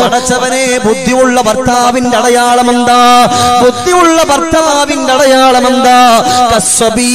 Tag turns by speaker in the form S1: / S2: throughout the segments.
S1: പടച്ചവനെ ബുദ്ധിയുള്ള ഭർത്താവിന്റെ അടയാളം എന്താ ബുദ്ധിയുള്ള ഭർത്താവിന്റെ അടയാളം എന്താ കസ്വബീ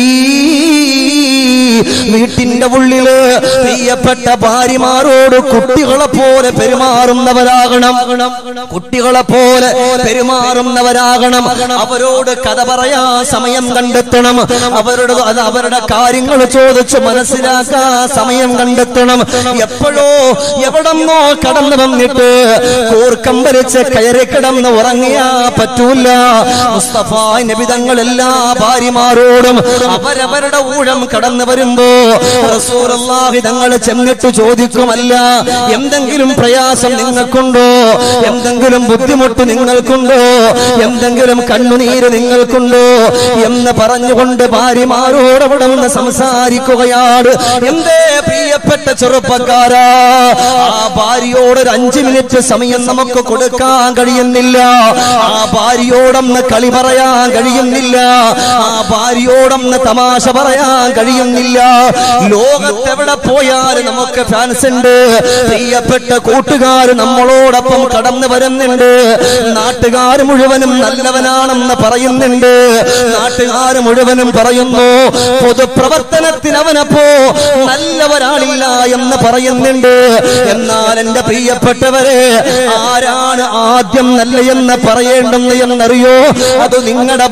S1: വീട്ടിന്റെ ഉള്ളില് പ്രിയപ്പെട്ട ഭാര്യമാരോട് കുട്ടികളെ പോലെ പെരുമാറുന്നവരാകണം കുട്ടികളെ പോലെ പെരുമാറുന്നവരാകണം അവരോട് കഥ പറയാ സമയം കണ്ടെത്തണം അവരുടെ അത് അവരുടെ കാര്യങ്ങൾ ചോദിച്ച് മനസ്സിലാക്കാ സമയം കണ്ടെത്തണം എപ്പോഴോ എവിടെന്നോ കടന്നു വന്നിട്ട് കൂർക്കം വലിച്ച് കയറി കിടന്ന് ഉറങ്ങിയാ പറ്റൂല മുസ്തഫ നബിതങ്ങൾ എല്ലാ ഭാര്യമാരോടും അവരവരുടെ ഊഴം കടന്നു വരുമ്പോ റസൂലുള്ളാഹി തങ്ങൾ ചെന്നിട്ട് ചോദിക്കുമല്ല എന്തെങ്കിലും പ്രയാസം നിങ്ങൾക്കുണ്ടോ എന്തെങ്കിലും ബുദ്ധിമുട്ട് നിങ്ങൾക്കുണ്ടോ എന്തെങ്കിലും കണ്ണുനീര് നിങ്ങൾക്കുണ്ടോ എന്ന് പറഞ്ഞുകൊണ്ട് ഭാര്യമാരോട് അവിടെ നിന്ന് സംസാരിക്കുകയാണ് എന്തേ പ്രിയപ്പെട്ട ചെറുപ്പക്കാരാ ആ ഭാര്യയോട് ഒരു അഞ്ചു മിനിറ്റ് സമയം നമുക്ക് കൊടുക്കാൻ കഴിയുന്നില്ല ആ ഭാര്യയോടൊന്ന് കളി പറയാൻ കഴിയുന്നില്ല ആ ഭാര്യയോടൊന്ന് തമാശ പറയാൻ കഴിയുന്നില്ല ലോകത്തെവിടെ പോയാലും നമുക്ക് ഫാൻസ് ഉണ്ട് പ്രിയപ്പെട്ട കൂട്ടുകാർ നമ്മളോടൊപ്പം കടന്നു വരുന്നുണ്ട് നാട്ടുകാർ മുഴുവനും നല്ലവനാണെന്ന് പറയുന്നുണ്ട് നാട്ടുകാർ മുഴുവനും പറയുന്നു പൊതുപ്രവർത്തനത്തിന് അവനപ്പോ നല്ലവരാളില്ല എന്ന് പറയുന്നുണ്ട് എന്നാൽ എന്റെ പ്രിയപ്പെട്ടവരെ ആരാണ് ആദ്യം നല്ല എന്ന് പറയേണ്ടെന്ന് എന്നറിയോ അത് നിങ്ങളുടെ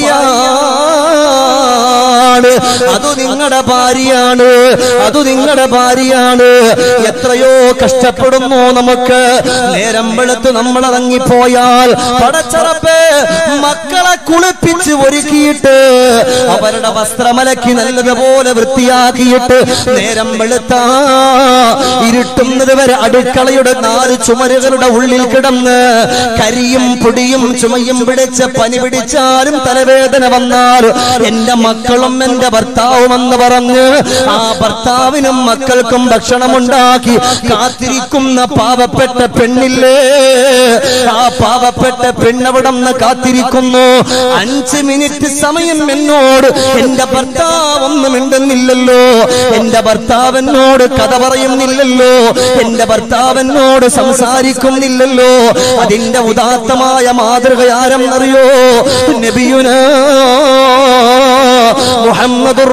S1: ഭാര്യയാണ് അത് നിങ്ങളുടെ ഭാര്യയാണ് അത് നിങ്ങളുടെ ഭാര്യയാണ് എത്രയോ കഷ്ടപ്പെടുന്നു നമുക്ക് നേരം വെളുത്ത് നമ്മൾ ഇറങ്ങിപ്പോയാൽ പടച്ചറപ്പ് മക്കളെ കുളിപ്പിച്ച് ഒരുക്കിയിട്ട് അവരുടെ വസ്ത്രമലക്കി നല്ലതുപോലെ വൃത്തിയാക്കിയിട്ട് നേരം വെളുത്ത ഇരുട്ടുന്നത് വരെ അടുക്കളയുടെ നാല് ചുമരുകളുടെ ഉള്ളിൽ കിടന്ന് കരിയും പൊടിയും ചുമയും പിടിച്ച് പനി പിടിച്ചാലും തലവേദന വന്നാൽ എന്റെ മക്കളും എന്റെ ഭർത്താവുമെന്ന് പറഞ്ഞ് ആ ഭർത്താവിനും മക്കൾക്കും ഭക്ഷണമുണ്ടാക്കി കാത്തിരിക്കുന്ന പാവപ്പെട്ട പെണ്ണില്ലേ ആ പാവപ്പെട്ട പെണ്ണവിടന്ന് കാത്തിരിക്കുന്നു അഞ്ച് മിനിറ്റ് സമയം എന്നോട് എന്റെ ഭർത്താവ് ഒന്നും മിണ്ടുന്നില്ലല്ലോ എന്റെ ഭർത്താവിനോട് കഥ പറയുന്നില്ലല്ലോ എന്റെ ഭർത്താവിനോട് സംസാരിക്കുന്നില്ലല്ലോ അതിന്റെ ഉദാത്തമായ മാതൃക ആരെന്നറിയോ നബിയുന മുഹമ്മദുർ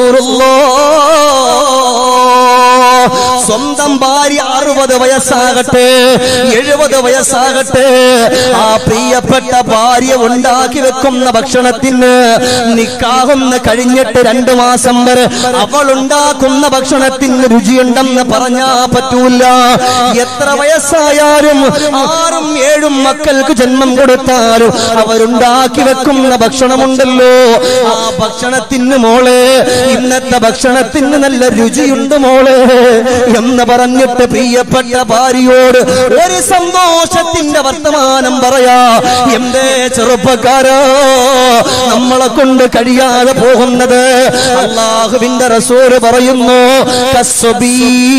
S1: റസൂലുള്ളാഹ് സ്വന്തം ഭാര്യ അറുപത് വയസ്സാകട്ടെ എഴുപത് വയസ്സാകട്ടെ ആ പ്രിയപ്പെട്ട ഭാര്യ ഉണ്ടാക്കി വെക്കുന്ന ഭക്ഷണത്തിന് നിക്കാകുന്ന കഴിഞ്ഞിട്ട് രണ്ടു മാസം വരെ അവൾ ഉണ്ടാക്കുന്ന ഭക്ഷണത്തിന് രുചിയുണ്ടെന്ന് പറഞ്ഞാ പറ്റൂല എത്ര വയസ്സായാലും ആറും ഏഴും മക്കൾക്ക് ജന്മം കൊടുത്താലും അവരുണ്ടാക്കി വെക്കുന്ന ഭക്ഷണമുണ്ടല്ലോ ആ ഭക്ഷണത്തിന് മോളെ ഇന്നത്തെ ഭക്ഷണത്തിന് നല്ല രുചിയുണ്ട് മോളെ എന്ന് പറഞ്ഞിട്ട് പ്രിയപ്പെട്ട ഭാര്യയോട് ഒരു സന്തോഷത്തിന്റെ വർത്തമാനം പറയാ എന്തേ ചെറുപ്പക്കാരോ നമ്മളെ കൊണ്ട് കഴിയാതെ പോകുന്നത് അള്ളാഹുവിന്റെ റസൂല് പറയുന്നു കസ്വബീ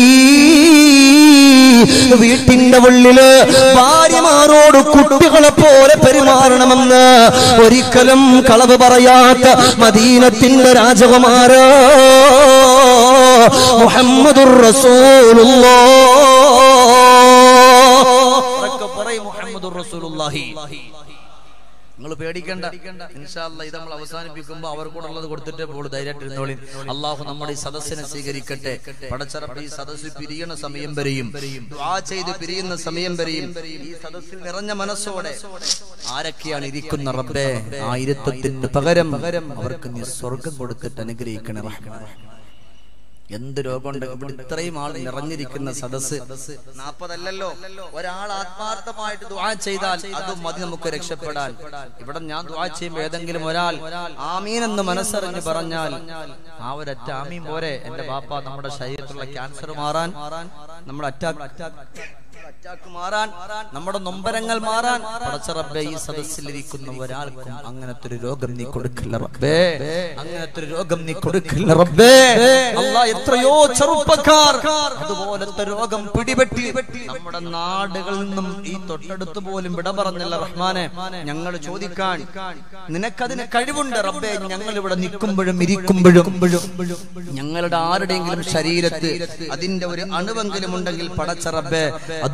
S1: വീട്ടിന്റെ ഉള്ളില് ഭാര്യമാരോട് കുട്ടികളെ പോലെ പെരുമാറണമെന്ന് ഒരിക്കലും കളവ് പറയാത്ത മദീനത്തിന്റെ രാജകുമാരോ മുഹമ്മദുർ
S2: നിങ്ങൾ പേടിക്കണ്ട ഇൻഷാല്ല ഇത് നമ്മൾ അവസാനിപ്പിക്കുമ്പോൾ അവർക്കൂടുള്ളത് കൊടുത്തിട്ട് പോൾ ധൈര്യമായിട്ട് ഇരുന്നോളി അള്ളാഹു നമ്മുടെ ഈ സദസ്സിനെ സ്വീകരിക്കട്ടെ പടച്ചറപ്പ് ഈ സദസ്സ് പിരിയണ സമയം വരെയും ദുആ ചെയ്ത് പിരിയുന്ന സമയം വരെയും ഈ സദസ്സിൽ നിറഞ്ഞ മനസ്സോടെ ആരൊക്കെയാണ് ഇരിക്കുന്ന റബ്ബേ ആ ഇരുത്തത്തിന് പകരം അവർക്ക് നീ സ്വർഗം കൊടുത്തിട്ട് അനുഗ്രഹിക്കണേ റഹ്മാനെ. എന്ത് രോഗമുണ്ട് ഇവിടെ ഇത്രയും ആൾ നിറഞ്ഞിരിക്കുന്ന സദസ് നാപ്പതല്ലല്ലോ ഒരാൾ ആത്മാർത്ഥമായിട്ട് ദുആ ചെയ്താൽ അത് മതി നമുക്ക് രക്ഷപ്പെടാൻ ഇവിടെ ഞാൻ ദുആ ചെയ്യുമ്പോൾ ഏതെങ്കിലും ഒരാൾ ആമീൻ എന്ന് മനസ്സറിഞ്ഞ് പറഞ്ഞാൽ ആ ഒരൊറ്റ ആമീൻ പോരെ എന്റെ ബാപ്പ നമ്മുടെ ശരീരത്തിലുള്ള ക്യാൻസർ മാറാൻ നമ്മുടെ അറ്റാക്ക് അറ്റാക്ക് മാറാൻ നമ്മുടെ നൊമ്പരങ്ങൾ മാറാൻ പടച്ച റബ്ബേ ഈ സദസ്സിലിരിക്കുന്ന ഒരാൾക്കും അങ്ങനത്തെ ഒരു രോഗം നീ കൊടുക്കില്ല റബ്ബേ അങ്ങനത്തെ ഒരു രോഗം നീ കൊടുക്കില്ല റബ്ബേ അല്ലാ എത്രയോ ചെറുപ്പക്കാർ അതുപോലത്തെ രോഗം പിടിപെട്ടി നമ്മുടെ നാടുകളിൽ നിന്നും ഈ തൊട്ടടുത്ത് പോലും വിട പറഞ്ഞല്ല റഹ്മാനെ ഞങ്ങൾ ചോദിക്കാൻ നിനക്കതിന് കഴിവുണ്ട് റബ്ബേ ഞങ്ങൾ ഇവിടെ നിൽക്കുമ്പോഴും ഇരിക്കുമ്പോഴും ഞങ്ങളുടെ ആരുടെയെങ്കിലും ശരീരത്ത് അതിന്റെ ഒരു അണുവെങ്കിലും ഉണ്ടെങ്കിൽ പടച്ച റബ്ബേ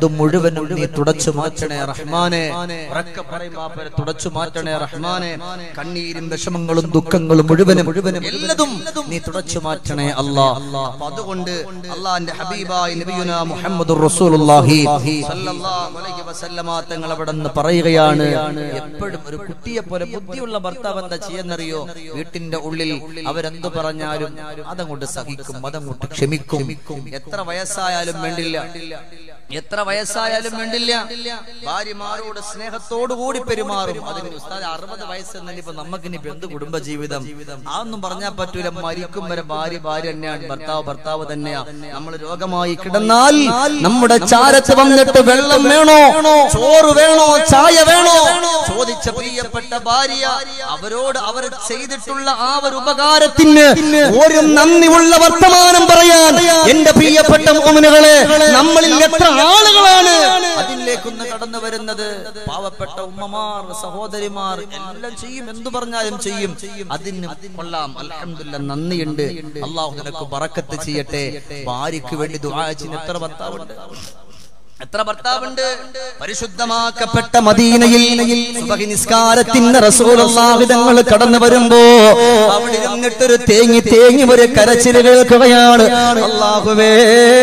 S2: അത് മുഴുവനും നീ തുടച്ചു മാറ്റണേ റഹ്മാനെ ഉറക്കെ പറയും ബാപ്പരെ തുടച്ചു മാറ്റണേ റഹ്മാനെ കണ്ണീരും വിഷമങ്ങളും ദുഃഖങ്ങളും മുഴുവനും മുഴുവനും എല്ലതും നീ തുടച്ചു മാറ്റണേ അല്ലാ അപ്പൊ അതുകൊണ്ട് അള്ളാന്റെ ഹബീബായി നബിയുന മുഹമ്മദ് റസൂലുള്ളാഹി സല്ലല്ലാഹു അലൈഹി വസല്ലമ തങ്ങൾ അവിടെ നിന്ന് പറയുകയാണ് എപ്പോഴും ഒരു കുട്ടിയെ പോലെ ബുദ്ധിയുള്ള ഭർത്താവ് എന്താ ചെയ്യുന്നറിയോ വീട്ടിന്റെ ഉള്ളിൽ അവരെന്തു പറഞ്ഞാലും അതങ്ങോട്ട് സഹിക്കും അതങ്ങോട്ട് ക്ഷമിക്കും എത്ര വയസ്സായാലും വേണ്ടില്ല എത്ര വയസ്സായാലും വേണ്ടില്ല ഭാര്യമാരോട് സ്നേഹത്തോടു കൂടി പെരുമാറും അതിന് ഉസ്താദ് അറുപത് വയസ്സ് ഇനിയിപ്പോ നമുക്ക് ഇനി എന്ത് കുടുംബ ജീവിതം അതൊന്നും പറഞ്ഞാൽ പറ്റൂല മരിക്കും വരെ ഭാര്യ ഭാര്യ തന്നെയാണ് ഭർത്താവ് ഭർത്താവ് തന്നെയാ നമ്മൾ രോഗമായി കിടന്നാൽ
S1: നമ്മുടെ ചാരത്ത് വന്നിട്ട് വെള്ളം വേണോ ചോറ് വേണോ ചായ വേണോ
S2: ചോദിച്ച പ്രിയപ്പെട്ട ഭാര്യ അവരോട് അവർ ചെയ്തിട്ടുള്ള ആ ഒരു
S1: ഉപകാരത്തിന് ഒരു നന്ദിയുള്ള വർത്തമാനം പറയാൻ എന്റെ പ്രിയപ്പെട്ട മോമിനുകളെ നമ്മളിൽ എത്ര ആളുകളാണ്
S2: അതിലേക്കൊന്ന് കടന്നു വരുന്നത് പാവപ്പെട്ട ഉമ്മമാർ സഹോദരിമാർ എല്ലാം ചെയ്യും എന്തു പറഞ്ഞാലും ചെയ്യും അതിന് കൊള്ളാം അൽഹംദുലില്ലാ നന്ദിയുണ്ട് അള്ളാഹു നിനക്ക് ബറക്കത്ത് ചെയ്യട്ടെ ഭാര്യയ്ക്ക് വേണ്ടി ദുആ ചെയ്യുന്ന എത്ര ഭർത്താവുണ്ട് എത്ര ഭർത്താവുണ്ട് പരിശുദ്ധമാക്കപ്പെട്ട
S1: പ്പെട്ട മദീനയിൽ സുബഹി നിസ്കാരത്തിന്റെ റസൂലുള്ളാഹിതങ്ങൾ കടന്നു വരുമ്പോ അവിടെ ഇരുന്നിട്ടൊരു തേങ്ങി തേങ്ങി ഒരു കരച്ചിൽ കേൾക്കുകയാണ് അള്ളാഹുവേ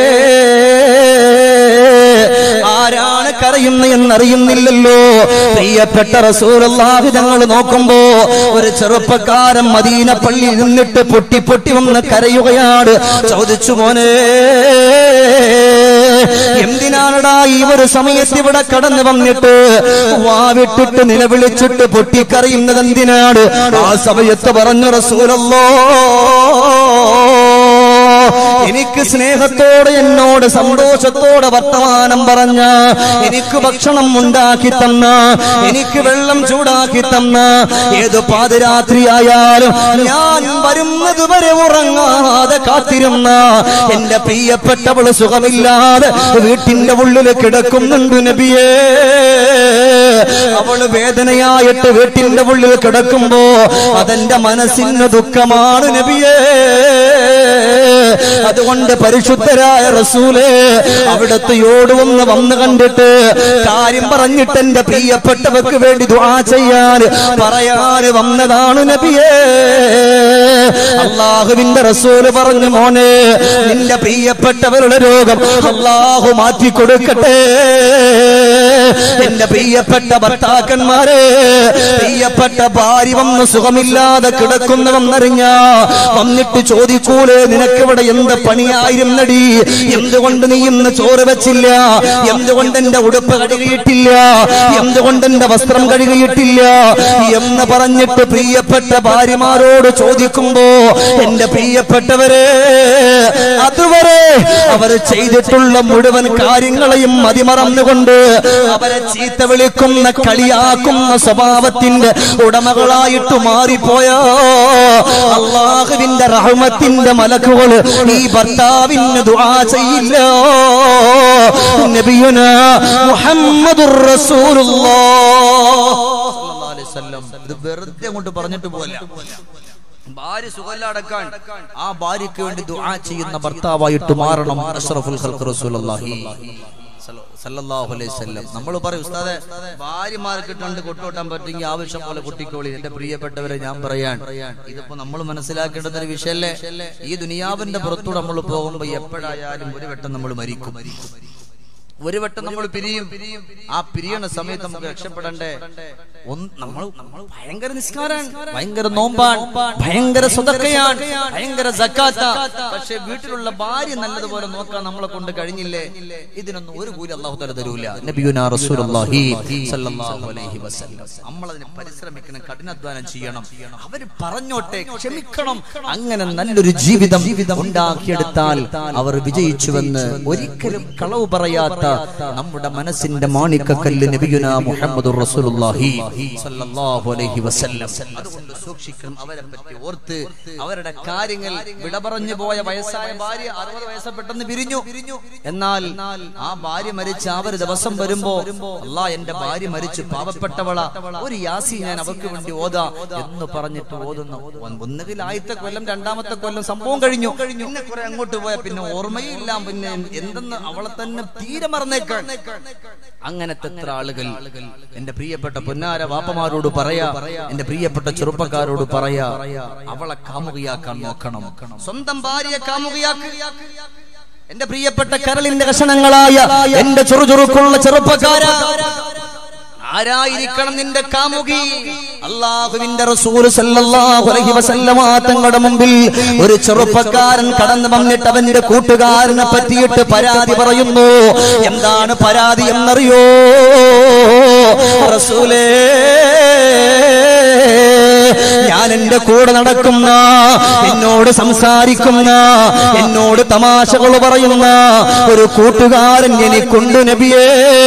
S1: ആരാണ് കരയുന്ന എന്നറിയുന്നില്ലല്ലോ പ്രിയപ്പെട്ട റസൂലുള്ളാഹി തങ്ങൾ നോക്കുമ്പോ ഒരു ചെറുപ്പക്കാരൻ മദീന പള്ളിയിൽ നിന്നിട്ട് പൊട്ടി പൊട്ടി വന്ന് കരയുകയാണ് ചോദിച്ചു മോനെ എന്തിനാണടാ ഈ ഒരു സമയത്ത് ഇവിടെ കടന്നു വന്നിട്ട് വാവിട്ടിട്ട് നിലവിളിച്ചിട്ട് പൊട്ടിക്കറിയുന്നത് എന്തിനാണ് ആ സമയത്ത് പറഞ്ഞു റസൂലല്ലോ എനിക്ക് സ്നേഹത്തോടെ എന്നോട് സന്തോഷത്തോടെ വർത്തമാനം പറഞ്ഞ എനിക്ക് ഭക്ഷണം ഉണ്ടാക്കി തന്ന എനിക്ക് വെള്ളം ചൂടാക്കി തന്ന ഏത് പാതിരാത്രിയായാലും ഞാൻ വരുന്നത് വരെ ഉറങ്ങാതെ കാത്തിരുന്ന എന്റെ പ്രിയപ്പെട്ടവള് സുഖമില്ലാതെ വീട്ടിന്റെ ഉള്ളിൽ കിടക്കുന്നുണ്ട് നബിയേ അവള് വേദനയായിട്ട് വീട്ടിന്റെ ഉള്ളിൽ കിടക്കുമ്പോ അതെന്റെ മനസ്സിന് ദുഃഖമാണ് നബിയേ അതുകൊണ്ട് പരിശുദ്ധരായ റസൂലേ അവിടത്തെ യോടുവന്ന് വന്ന് കണ്ടിട്ട് കാര്യം പറഞ്ഞിട്ട് എന്റെ പ്രിയപ്പെട്ടവർക്ക് വേണ്ടി ദുആ ചെയ്യാൻ പറയാൻ വന്നതാണ് നബിയേ അള്ളാഹുവിന്റെ റസൂല് പറഞ്ഞു മോനെ നിന്റെ പ്രിയപ്പെട്ടവരുടെ രോഗം അള്ളാഹു മാറ്റി കൊടുക്കട്ടെ എന്റെ പ്രിയപ്പെട്ട ഭർത്താക്കന്മാരെ പ്രിയപ്പെട്ട ഭാര്യ വന്ന് സുഖമില്ലാതെ കിടക്കുന്നവന്നറിഞ്ഞ വന്നിട്ട് ചോദിക്കൂലേ നിനക്കിവിടെ എന്ത് പണിയായിരുന്നടി എന്തുകൊണ്ട് നീ ഇന്ന് ചോറ് വെച്ചില്ല എന്തുകൊണ്ട് എന്റെ ഉടുപ്പ് കഴുകിയിട്ടില്ല എന്തുകൊണ്ട് എന്റെ വസ്ത്രം കഴുകിയിട്ടില്ല എന്ന് പറഞ്ഞിട്ട് പ്രിയപ്പെട്ട ഭാര്യമാരോട് ചോദിക്കുമ്പോ എന്റെ പ്രിയപ്പെട്ടവരെ അതുവരെ അവർ ചെയ്തിട്ടുള്ള മുഴുവൻ കാര്യങ്ങളെയും മതിമറന്നുകൊണ്ട് അവരെ ചീത്ത വിളിക്കുന്ന കളിയാക്കുന്ന സ്വഭാവത്തിന്റെ ഉടമകളായിട്ട് മാറിപ്പോയോ അള്ളാഹുവിന്റെ റഹ്മത്തിന്റെ മലക്കുകൾ ഈ ഭർത്താവിന് ദുആ ചെയ്യില്ല നബിയുന മുഹമ്മദുർ റസൂലുള്ളാഹ്
S2: സല്ലല്ലാഹു അലൈഹി വസല്ലം. ഇത് വെറുതെ അങ്ങോട്ട് പറഞ്ഞിട്ട് പോലെ ഭാര്യ സുഖല്ലടക്കാൻ ആ ഭാര്യയ്ക്ക് വേണ്ടി ദുആ ചെയ്യുന്ന ഭർത്താവായിട്ട് മാറണം അഷ്റഫുൽ ഖൽഖ് റസൂലുള്ളാഹി സല്ല- സല്ലല്ലാഹു അലൈഹി വസല്ലം നമ്മൾ പറയും ഉസ്താദെ ഭാര്യമാർക്ക് കണ്ട് കൊട്ടോട്ടാൻ പറ്റുമെങ്കിൽ ആവശ്യം പോലെ കുട്ടിക്കോളി എന്റെ പ്രിയപ്പെട്ടവരെ ഞാൻ പറയാൻ ഇതിപ്പോ നമ്മൾ മനസ്സിലാക്കേണ്ടുന്ന ഒരു വിഷയല്ലേ ഈ ദുനിയാവിന്റെ പുറത്തൂടെ നമ്മൾ പോകുമ്പോ എപ്പോഴായാലും ഒരു വട്ടം നമ്മൾ മരിക്കും ഒരു വട്ടം നമ്മൾ പിരിയും ആ പിരിയണ സമയത്ത് നമുക്ക് രക്ഷപ്പെടണ്ടേ ഒന്ന് നമ്മൾ നമ്മൾ ഭയങ്കര നിസ്കാരാണ് ഭയങ്കര നോമ്പാണ് ഭയങ്കര സ്വതക്കയാണ് ഭയങ്കര സക്കാത്ത പക്ഷെ വീട്ടിലുള്ള ഭാര്യ നല്ലതുപോലെ നോക്കാൻ നമ്മളെ കൊണ്ട് കഴിഞ്ഞില്ലേ ഇതിനൊന്നും ഒരു കൂലി അള്ളാഹു തല തരൂല നബിയുനാ റസൂലുള്ളാഹി സ്വല്ലല്ലാഹു അലൈഹി വസല്ലം നമ്മൾ അതിന് പരിശ്രമിക്കണം കഠിനാധ്വാനം ചെയ്യണം അവര് പറഞ്ഞോട്ടെ ക്ഷമിക്കണം അങ്ങനെ നല്ലൊരു ജീവിതം ഉണ്ടാക്കിയെടുത്താൽ അവർ വിജയിച്ചുവെന്ന് ഒരിക്കലും കളവ് പറയാത്ത നമ്മുടെ മനസ്സിന്റെ മാണിക്കക്കല്ല് നബിയുന മുഹമ്മദ് റസൂലുള്ളാഹി സല്ലല്ലാഹു അലൈഹി വസല്ലം അതുകൊണ്ട് സൂക്ഷിക്കണം അവരെ പറ്റി ഓർത്ത് അവരുടെ കാര്യങ്ങൾ വിട പറഞ്ഞു പോയ വയസ്സായ ഭാര്യ അറുപത് വയസ്സ് പെട്ടെന്ന് പിരിഞ്ഞു എന്നാൽ ആ ഭാര്യ മരിച്ച ആ ഒരു ദിവസം വരുമ്പോ അല്ലാ എന്റെ ഭാര്യ മരിച്ചു പാവപ്പെട്ടവള ഒരു യാസി ഞാൻ അവർക്ക് വേണ്ടി ഓതാ എന്ന് പറഞ്ഞിട്ട് ഓതുന്ന ഒന്നുകിൽ ആദ്യത്തെ കൊല്ലം രണ്ടാമത്തെ കൊല്ലം സംഭവം കഴിഞ്ഞു പിന്നെ കുറെ അങ്ങോട്ട് പോയ പിന്നെ ഓർമ്മയില്ല പിന്നെ എന്തെന്ന് അവളെ തന്നെ തീരെ മറന്നേക്കാൻ അങ്ങനത്തെ എത്ര ആളുകൾ എന്റെ പ്രിയപ്പെട്ട പൊന്നാര വാപ്പമാരോട് പറയാ എന്റെ പ്രിയപ്പെട്ട ചെറുപ്പക്കാരോട് പറയാ അവളെ കാമുകയാക്കാൻ നോക്കണം സ്വന്തം ഭാര്യയെ കാമുകയാക്കുക എന്റെ പ്രിയപ്പെട്ട കരളിന്റെ കഷണങ്ങളായ എന്റെ ചുറുചുറുക്കുള്ള ചെറുപ്പക്കാരാ ആരായിരിക്കണം നിന്റെ കാമുകി അള്ളാഹുവിന്റെ റസൂല് സല്ലല്ലാഹു അലൈഹി വസല്ലമ തങ്ങളുടെ മുമ്പിൽ ഒരു ചെറുപ്പക്കാരൻ കടന്നു വന്നിട്ട് അവന്റെ കൂട്ടുകാരനെ പറ്റിയിട്ട് പരാതി പറയുന്നു എന്താണ് പരാതി എന്നറിയോ റസൂലേ ഞാൻ എന്റെ കൂടെ നടക്കുന്ന എന്നോട് സംസാരിക്കുന്ന എന്നോട് തമാശകൾ പറയുന്ന ഒരു കൂട്ടുകാരൻ എനിക്കുണ്ട് നബിയേ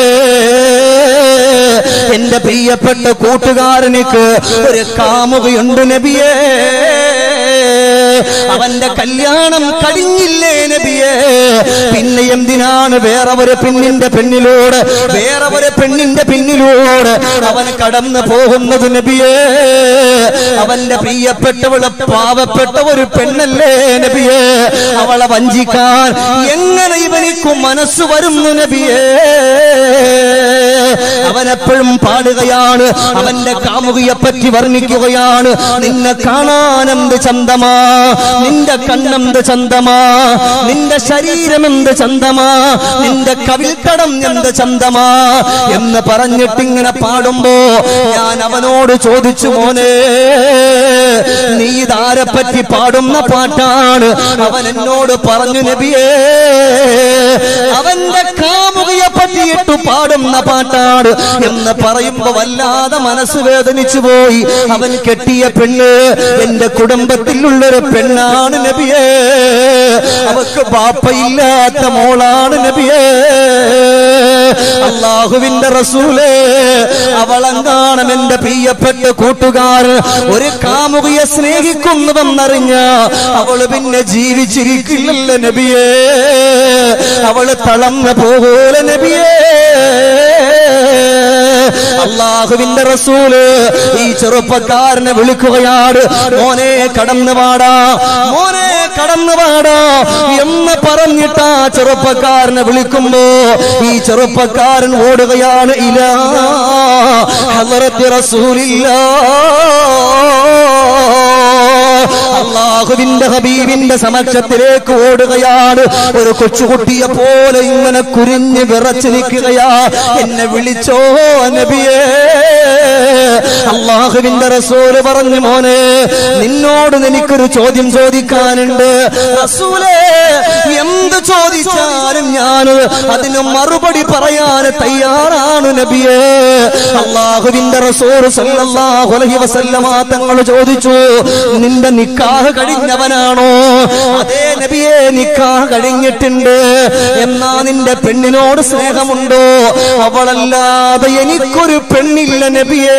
S2: എന്റെ പ്രിയപ്പെട്ട കൂട്ടുകാരനിക്ക് ഒരു കാമുകയുണ്ട് നബിയേ അവന്റെ കല്യാണം കഴിഞ്ഞില്ലേ നബിയേ പിന്നെ എന്തിനാണ് വേറെ ഒരു പെണ്ണിന്റെ പെണ്ണിലൂടെ വേറെ ഒരു പെണ്ണിന്റെ പിന്നിലൂടെ അവൻ കടന്നു പോകുന്നത് നബിയേ അവന്റെ പ്രിയപ്പെട്ടവളെ പാവപ്പെട്ട ഒരു പെണ്ണല്ലേ നബിയേ അവളെ വഞ്ചിക്കാൻ എങ്ങനെ ഇവനിക്കും മനസ്സ് വരുന്നു നബിയേ അവനെപ്പോഴും പാടുകയാണ് അവന്റെ കാമുകിയെ പറ്റി വർണ്ണിക്കുകയാണ് നിന്നെ കാണാൻ എന്ത് ചന്തമാ നിന്റെ കണ്ണെന്ത് ചന്തമാ നിന്റെ ശരീരം എന്ത് ചന്തമാ നിന്റെ കവിൽക്കടം എന്ത് ചന്തമാ എന്ന് പറഞ്ഞിട്ട് ഇങ്ങനെ പാടുമ്പോ ഞാൻ അവനോട് ചോദിച്ചു മോനെ നീ ഇതാരെ പറ്റി പാടുന്ന പാട്ടാണ് അവൻ എന്നോട് പറഞ്ഞു നബിയേ അവന്റെ കാമുകിയെ പറ്റിയിട്ട് പാടുന്ന പാട്ടാണ് എന്ന് പറയുമ്പോ വല്ലാതെ മനസ്സ് വേദനിച്ചു പോയി അവൻ കെട്ടിയ പെണ്ണ് എന്റെ കുടുംബത്തിലുള്ളൊരു പെണ്ണാണ് നബിയേ അവക്ക് ബാപ്പയില്ലാത്ത മോളാണ് നബിയേ അള്ളാഹുവിന്റെ റസൂലേ അവളെന്താണ് എന്റെ പ്രിയപ്പെട്ട കൂട്ടുകാരൻ ഒരു കാമുകിയെ സ്നേഹിക്കുന്നുവെന്നറിഞ്ഞ അവള് പിന്നെ ജീവിച്ചിരിക്കില്ലല്ലോ നബിയേ അവള് തളർന്നു പോകൂല നബിയേ അള്ളാഹുവിന്റെ റസൂല് ഈ ചെറുപ്പക്കാരനെ വിളിക്കുകയാണ് മോനെ കടന്നു പാടാ മോനെ കടന്നു പാടാ എന്ന് പറഞ്ഞിട്ട് ആ ചെറുപ്പക്കാരനെ വിളിക്കുമ്പോ ഈ ചെറുപ്പക്കാരൻ ഓടുകയാണ് ഇല ഹലറത്തി റസൂലില്ല അള്ളാഹുവിന്റെ ഹബീബിന്റെ സമക്ഷത്തിലേക്ക് ഓടുകയാണ് ഒരു കൊച്ചുകുട്ടിയെ പോലെ ഇങ്ങനെ കുരിഞ്ഞ് വിറച്ചു നിൽക്കുകയാ എന്നെ വിളിച്ചോ നബിയേ അള്ളാഹുവിന്റെ റസൂല് പറഞ്ഞു മോനെ നിന്നോട് എനിക്കൊരു ചോദ്യം ചോദിക്കാനുണ്ട് റസൂലേ എന്ത് ചോദിച്ചാലും ഞാൻ അതിന് മറുപടി പറയാൻ തയ്യാറാണ് നബിയേ അള്ളാഹുവിന്റെ റസൂൽ സല്ലല്ലാഹു അലൈഹി വസല്ലമ തങ്ങൾ ചോദിച്ചു നിന്റെ നിക്കാഹ് കഴിഞ്ഞവനാണോ അതേ നബിയെ നിക്കാഹ് കഴിഞ്ഞിട്ടുണ്ട് എന്നാ നിന്റെ പെണ്ണിനോട് സ്നേഹമുണ്ടോ അവളല്ലാതെ എനിക്കൊരു പെണ്ണില്ല നബിയേ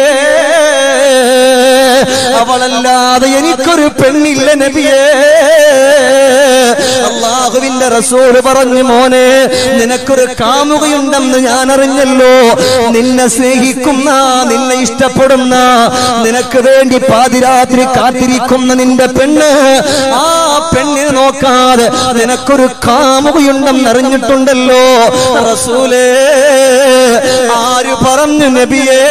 S2: അവളല്ലാതെ എനിക്കൊരു പെണ്ണില്ല നബിയേ അള്ളാഹുവിന്റെ റസൂല് പറഞ്ഞു മോനെ നിനക്കൊരു കാമുകയുണ്ടെന്ന് ഞാൻ അറിഞ്ഞല്ലോ നിന്നെ സ്നേഹിക്കുന്ന നിന്നെ ഇഷ്ടപ്പെടുന്ന നിനക്ക് വേണ്ടി പാതിരാത്രി കാത്തിരിക്കുന്ന നിന്റെ പെണ്ണ് ആ പെണ്ണിനെ നോക്കാതെ നിനക്കൊരു കാമുകയുണ്ടെന്ന് അറിഞ്ഞിട്ടുണ്ടല്ലോ റസൂലേ ആര് പറഞ്ഞു നബിയേ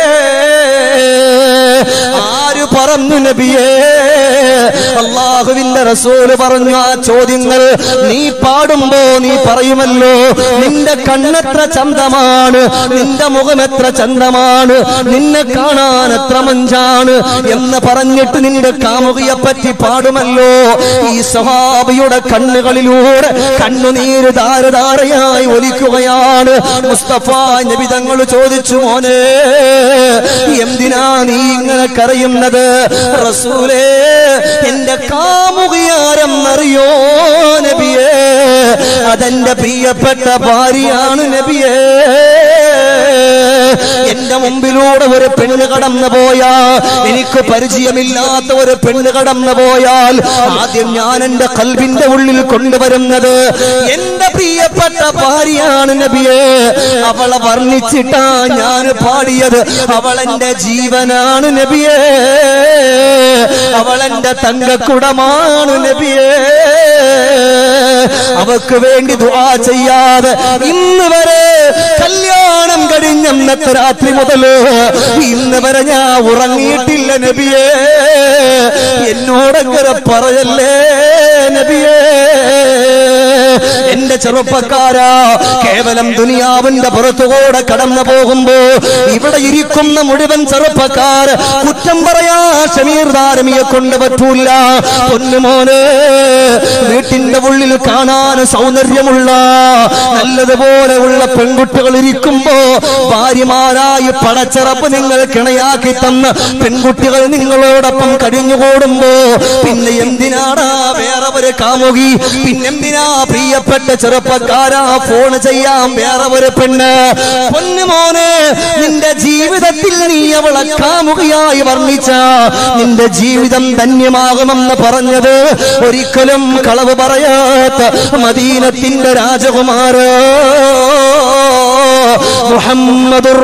S2: ആര് പറഞ്ഞു നബിയേ അള്ളാഹുവിന്റെ റസൂല് പറഞ്ഞു ആ ചോദ്യങ്ങൾ നീ പാടുമ്പോ നീ പറയുമല്ലോ നിന്റെ കണ്ണെത്ര ചന്തമാണ് നിന്റെ മുഖം എത്ര ചന്തമാണ് നിന്നെ കാണാൻ എത്ര മഞ്ചാണ് എന്ന് പറഞ്ഞിട്ട് നിന്റെ കാമുകിയെ പറ്റി പാടുമല്ലോ ഈ സ്വഹാബിയുടെ കണ്ണുകളിലൂടെ കണ്ണുനീര് ധാരധാരയായി ഒലിക്കുകയാണ് മുസ്തഫ നബി തങ്ങൾ ചോദിച്ചു മോനെ എന്തിനാ നീ ഇങ്ങനെ കരയുന്നത് റസൂലേ എന്റെ കാമുകിയാരെന്നറിയോ നബിയേ അതെന്റെ പ്രിയപ്പെട്ട ഭാര്യയാണ് നബിയേ
S1: എന്റെ മുമ്പിലൂടെ ഒരു പെണ്ണ് കടന്നു പോയാ എനിക്ക് പരിചയമില്ലാത്ത ഒരു പെണ്ണ് കടന്നു പോയാൽ ആദ്യം ഞാൻ എന്റെ കൽവിന്റെ ഉള്ളിൽ കൊണ്ടുവരുന്നത് എന്റെ പ്രിയപ്പെട്ട ഭാര്യയാണ് നബിയെ അവളെ വർണ്ണിച്ചിട്ടാ ഞാൻ പാടിയത് അവളെന്റെ ജീവനാണ് നബിയെ അവളെന്റെ തങ്കക്കുടമാണ് നബിയെ അവക്ക് വേണ്ടി ദുആ ചെയ്യാതെ ഇന്ന് വരെ കല്യാണം കഴിഞ്ഞന്നത്തെ രാത്രി മുതൽ ഇന്ന് വരെ ഞാൻ ഉറങ്ങിയിട്ടില്ല നബിയെ എന്നോടങ്ങനെ പറയല്ലേ നബിയേ എന്റെ ചെറുപ്പക്കാരാ കേവലം ദുനിയാവിന്റെ പുറത്തുകൂടെ കടന്നു പോകുമ്പോ ഇവിടെ ഇരിക്കുന്ന മുഴുവൻ ചെറുപ്പക്കാർ കുറ്റം പറയാ ഷമീർ ധാരമിയെ കൊണ്ട് പറ്റൂല പൊന്നുമോനെ വീട്ടിന്റെ ഉള്ളിൽ കാണാൻ സൗന്ദര്യമുള്ള നല്ലതുപോലെ ഉള്ള പെൺകുട്ടികൾ ഇരിക്കുമ്പോ ഭാര്യമാരായി പടച്ചിറപ്പ് നിങ്ങൾ കിണയാക്കി തന്ന പെൺകുട്ടികൾ നിങ്ങളോടൊപ്പം കഴിഞ്ഞുകൂടുമ്പോ പിന്നെ എന്തിനാടാ വേറെ ഒരു കാമുകി പിന്നെന്തിനാ പ്രിയപ്പെട്ട ചെറുപ്പക്കാരാ ഫോൺ ചെയ്യാൻ വേറെ ഒരു പെണ്ണ് പൊന്നുമോനെ നിന്റെ ജീവിതത്തിൽ നീ അവളെ കാമുകയായി വർണ്ണിച്ച നിന്റെ ജീവിതം ധന്യമാകുമെന്ന് പറഞ്ഞത് ഒരിക്കലും കളവ് പറയാത്ത മദീനത്തിന്റെ രാജകുമാര മുഹമ്മദുർ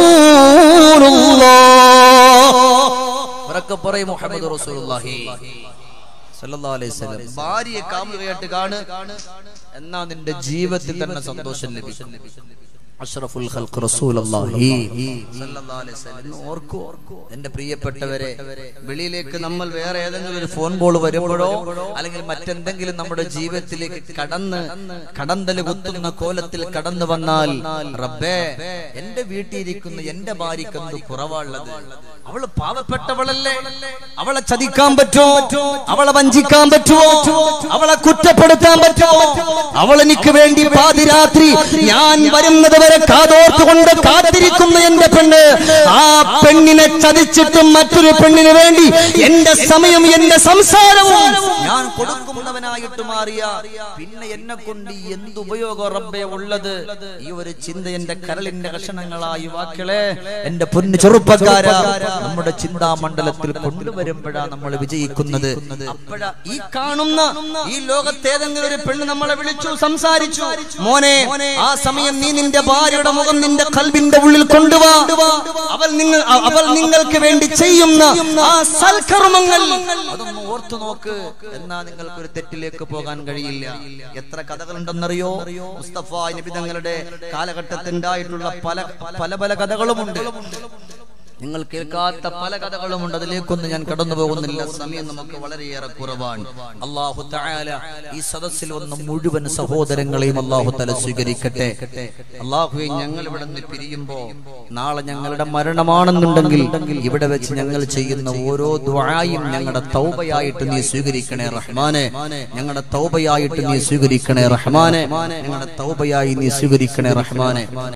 S1: റസൂലുള്ളാഹ്
S2: ഉറക്കെ പറയും മുഹമ്മദ് റസൂലുള്ളാഹി സല്ലല്ലാഹു അലൈഹി വസല്ലം ഭാര്യയെ കാമുകയായിട്ട് കാണ് എന്നാ നിന്റെ ജീവിതത്തിൽ തന്നെ സന്തോഷം ലഭിക്കും അഷ്റഫുൽ ഖൽഖ് റസൂലുള്ളാഹി സല്ലല്ലാഹു അലൈഹി വസല്ലം ഓർക്കൂ എന്റെ പ്രിയപ്പെട്ടവരെ വെളിയിലേക്ക് നമ്മൾ വേറെ ഏതെങ്കിലും ഒരു ഫോൺ കോൾ വരുമ്പോഴോ അല്ലെങ്കിൽ മറ്റെന്തെങ്കിലും നമ്മുടെ ജീവിതത്തിലേക്ക് കടന്ന് കടന്തൽ കുത്തുന്ന കോലത്തിൽ കടന്നു വന്നാൽ റബ്ബേ എന്റെ വീട്ടിലിരിക്കുന്ന എന്റെ ഭാര്യക്ക് എന്ത് കുറവാണുള്ളത് അവള് പാവപ്പെട്ടവളല്ലേ
S1: അവളെ ചതിക്കാൻ പറ്റുമോ അവളെ വഞ്ചിക്കാൻ പറ്റുമോ അവളെ കുറ്റപ്പെടുത്താൻ പറ്റുമോ അവൾ എനിക്ക് വേണ്ടി പാതിരാത്രി ഞാൻ വരുന്നത് വരെ കാതോർത്തുകൊണ്ട് കാത്തിരിക്കുന്ന എന്റെ പെണ്ണ് ആ പെണ്ണിനെ ചതിച്ചിട്ടും മറ്റൊരു പെണ്ണിന് വേണ്ടി എന്റെ സമയം എന്റെ സംസാരവും
S2: ഞാൻ കൊടുക്കുന്നവനായിട്ട് മാറിയ പിന്നെ എന്നെ കൊണ്ട് എന്ത് ഉപയോഗം റബ്ബെ ഉള്ളത് ഈ ഒരു ചിന്ത എന്റെ കരളിന്റെ കഷണങ്ങളായി വാക്കളെ എന്റെ പൊന്നു ചെറുപ്പക്കാര നമ്മുടെ ചിന്താമണ്ഡലത്തിൽ കൊണ്ടുവരുമ്പോഴാ നമ്മൾ വിജയിക്കുന്നത് അപ്പോഴാ ഈ കാണുന്ന ഈ ലോകത്തേതെങ്കിലും ഒരു പെണ്ണ് നമ്മളെ വിളിച്ചു സംസാരിച്ചു
S1: മോനെ ആ സമയം നീ നിന്റെ ഭാര്യയുടെ മുഖം നിന്റെ കൽവിന്റെ ഉള്ളിൽ കൊണ്ടുവാ അവൾ നിങ്ങൾ അവൾ നിങ്ങൾക്ക് വേണ്ടി ചെയ്യുന്ന ആ സൽക്കർമ്മങ്ങൾ
S2: അതൊന്ന് ഓർത്തു നോക്ക് എന്നാ നിങ്ങൾക്ക് ഒരു തെറ്റിലേക്ക് പോകാൻ കഴിയില്ല എത്ര കഥകളുണ്ടെന്നറിയോ മുസ്തഫ നബി തങ്ങളുടെ കാലഘട്ടത്തിൻ്റെതായിട്ടുള്ള പല പല പല കഥകളുമുണ്ട് നിങ്ങൾ കേൾക്കാത്ത പല കഥകളുമുണ്ട് അതിലേക്കൊന്നും ഞാൻ കടന്നു പോകുന്നില്ല സമയം നമുക്ക് വളരെയേറെ കുറവാണ് അള്ളാഹു തആല ഈ സദസ്സിൽ വന്ന മുഴുവൻ സഹോദരങ്ങളെയും അള്ളാഹു തല സ്വീകരിക്കട്ടെ അള്ളാഹുവെ ഞങ്ങൾ ഇവിടെ നിന്ന് പിരിയുമ്പോ നാളെ ഞങ്ങളുടെ മരണമാണെന്നുണ്ടെങ്കിൽ ഇവിടെ വെച്ച് ഞങ്ങൾ ചെയ്യുന്ന ഓരോ ദ്വായും ഞങ്ങളുടെ തൗബയായിട്ട് നീ സ്വീകരിക്കണേ റഹ്മാനെ ഞങ്ങളുടെ തൗബയായിട്ട് നീ സ്വീകരിക്കണേ റഹ്മാനെ ഞങ്ങളുടെ തൗബയായി നീ സ്വീകരിക്കണേ റഹ്മാനെ